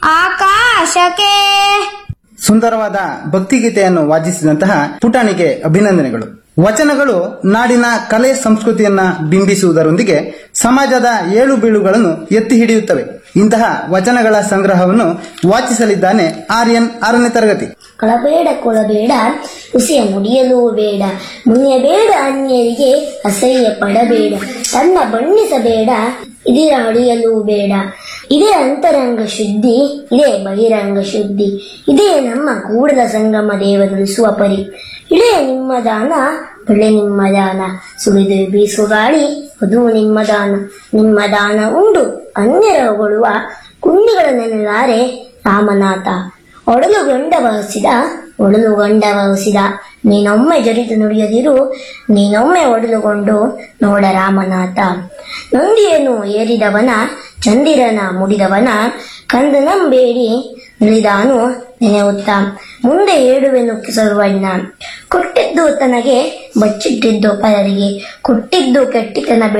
ಆಕಾಶಕ್ಕೆ ಸುಂದರವಾದ ಭಕ್ತಿಗೀತೆಯನ್ನು ವಾಚಿಸಿದಂತಹ ಪುಟಾಣಿಗೆ ಅಭಿನಂದನೆಗಳು ವಚನಗಳು ನಾಡಿನ ಕಲೆ ಸಂಸ್ಕೃತಿಯನ್ನ ಬಿಂಬಿಸುವುದರೊಂದಿಗೆ ಸಮಾಜದ ಏಳು ಬೀಳುಗಳನ್ನು ಎತ್ತಿ ಹಿಡಿಯುತ್ತವೆ ಇಂತಹ ವಚನಗಳ ಸಂಗ್ರಹವನ್ನು ವಾಚಿಸಲಿದ್ದಾನೆ ಆರ್ಯನ್ ಆರನೇ ತರಗತಿ ಕಳಬೇಡ ಕೊಳಬೇಡ ಹುಸಿಯ ನುಡಿಯಲೂ ಬೇಡ ಮುನಿಯಬೇಡ ಅನ್ಯರಿಗೆ ಅಸಹ್ಯ ಪಡಬೇಡ ತನ್ನ ಬಣ್ಣಿಸಬೇಡ ಇದಿರ ಅಡಿಯಲೂ ಬೇಡ ಇದೇ ಅಂತರಂಗ ಶುದ್ಧಿ ಇದೇ ಬಹಿರಂಗ ಶುದ್ಧಿ ಇದೇ ನಮ್ಮ ಕೂಡಲ ಸಂಗಮ ದೇವರುಳಿಸುವ ಪರಿ ಇಳೆ ನಿಮ್ಮ ದಾನ ಬೆಳೆ ನಿಮ್ಮ ದಾನ ಸುಳಿದು ಬೀಸು ಗಾಳಿ ಅದು ನಿಮ್ಮ ದಾನ ನಿಮ್ಮ ದಾನ ಉಂಡು ಅನ್ಯರ ಹೊಗಳುವ ಕುಂಡಿಗಳನ್ನೆಲ್ಲಾರೆ ರಾಮನಾಥ ಒಡಲು ಗಂಡ ವಹಿಸಿದ ಒಡಲು ಗಂಡ ವಹಿಸಿದ ನೀನೊಮ್ಮೆ ಜರಿದು ನುಡಿಯದಿರು ನೀನೊಮ್ಮೆ ಒಡಲುಗೊಂಡು ನೋಡ ರಾಮನಾಥ ನಂದಿಯನ್ನು ಏರಿದವನ ಚಂದಿರನ ಮುಡಿದವನ ಕಂದು ನಂಬೇಡಿ ನಿಳಿದಾನು ನೆನೆಯುತ್ತ ಮುಂದೆ ಹೇಳುವೆನು ಸರ್ವಜ್ಞ ಕೊಟ್ಟಿದ್ದು ತನಗೆ ಬಚ್ಚಿಟ್ಟಿದ್ದು ಪರರಿಗೆ ಕೊಟ್ಟಿದ್ದು ಕೆಟ್ಟಿತನ